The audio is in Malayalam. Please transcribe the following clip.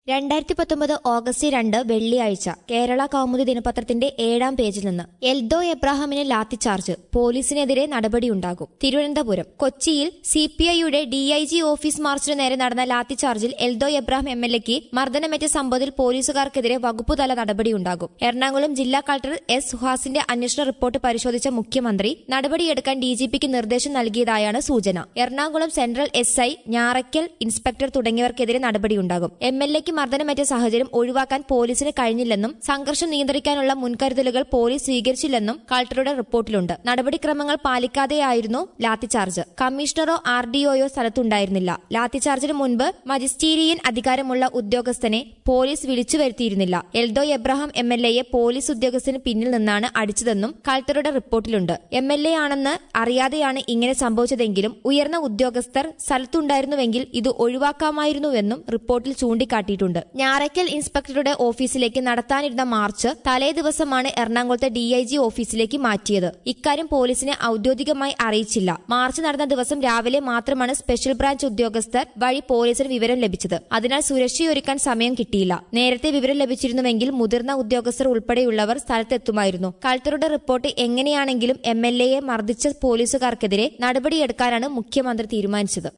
രണ്ടായിരത്തി പത്തൊമ്പത് ഓഗസ്റ്റ് രണ്ട് വെള്ളിയാഴ്ച കേരള കൗമുദി ദിനപത്രത്തിന്റെ ഏഴാം പേജിൽ നിന്ന് എൽദോ എബ്രാഹാമിന് ലാത്തിച്ചാർജ് പോലീസിനെതിരെ നടപടിയുണ്ടാകും തിരുവനന്തപുരം കൊച്ചിയിൽ സി പി ഐയുടെ ഡിഐജി ഓഫീസ് മാർച്ചിന് നേരെ നടന്ന ലാത്തിച്ചാർജിൽ എൽദോ എബ്രാഹിം എം എൽ എക്ക് മർദ്ദനമേറ്റ സംഭവത്തിൽ പോലീസുകാർക്കെതിരെ വകുപ്പുതല നടപടിയുണ്ടാകും എറണാകുളം ജില്ലാ കളക്ടർ എസ് സുഹാസിന്റെ അന്വേഷണ റിപ്പോർട്ട് പരിശോധിച്ച മുഖ്യമന്ത്രി നടപടിയെടുക്കാൻ ഡിജിപിക്ക് നിർദ്ദേശം നൽകിയതായാണ് സൂചന Ernakulam central S I Njarakkal inspector തുടങ്ങിയവർക്കെതിരെ നടപടിയുണ്ടാകും എം എൽ എക്ക് മർദ്ദനമേറ്റ സാഹചര്യം ഒഴിവാക്കാൻ പോലീസിന് കഴിഞ്ഞില്ലെന്നും സംഘർഷം നിയന്ത്രിക്കാനുള്ള മുൻകരുതലുകൾ പോലീസ് സ്വീകരിച്ചില്ലെന്നും കളക്ടറുടെ റിപ്പോർട്ടിലുണ്ട് നടപടിക്രമങ്ങൾ പാലിക്കാതെയായിരുന്നു ലാത്തിചാർജ് കമ്മീഷണറോ ആർ ഡിഒയോ സ്ഥലത്തുണ്ടായിരുന്നില്ല ലാത്തിചാർജിന് മുൻപ് മജിസ്റ്റീരിയൻ അധികാരമുള്ള ഉദ്യോഗസ്ഥനെ പോലീസ് വിളിച്ചു വരുത്തിയിരുന്നില്ല എൽദോ എബ്രഹാം എം എൽ എയെ പോലീസ് ഉദ്യോഗസ്ഥന് പിന്നിൽ നിന്നാണ് അടിച്ചതെന്നും കളക്ടറുടെ റിപ്പോർട്ടിലുണ്ട് എം എൽ എ ആണെന്ന് അറിയാതെയാണ് ഇങ്ങനെ സംഭവിച്ചതെങ്കിലും ഉയർന്ന ഉദ്യോഗസ്ഥർ സ്ഥലത്തുണ്ടായിരുന്നുവെങ്കിൽ ഇത് ഒഴിവാക്കാമായിരുന്നുവെന്നും റിപ്പോർട്ടിൽ ചൂണ്ടിക്കാട്ടിയിട്ടുണ്ട് ഞാറയ്ക്കൽ ഇൻസ്പെക്ടറുടെ ഓഫീസിലേക്ക് നടത്താനിരുന്ന മാർച്ച് തലേ ദിവസമാണ് എറണാകുളത്തെ ഡിഐജി ഓഫീസിലേക്ക് മാറ്റിയത് ഇക്കാര്യം പോലീസിനെ ഔദ്യോഗികമായി അറിയിച്ചില്ല മാർച്ച് നടന്ന ദിവസം രാവിലെ മാത്രമാണ് സ്പെഷ്യൽ ബ്രാഞ്ച് ഉദ്യോഗസ്ഥർ വഴി പോലീസിന് വിവരം ലഭിച്ചത് അതിനാൽ സുരക്ഷയൊരുക്കാൻ സമയം കിട്ടിയില്ല നേരത്തെ വിവരം ലഭിച്ചിരുന്നുവെങ്കിൽ മുതിർന്ന ഉദ്യോഗസ്ഥർ ഉൾപ്പെടെയുള്ളവർ സ്ഥലത്തെത്തുമായിരുന്നു കളക്ടറുടെ റിപ്പോർട്ട് എങ്ങനെയാണെങ്കിലും എം എൽ എയെ മർദ്ദിച്ച പോലീസുകാർക്കെതിരെ നടപടിയെടുക്കാനാണ് മുഖ്യമന്ത്രി തീരുമാനിച്ചത്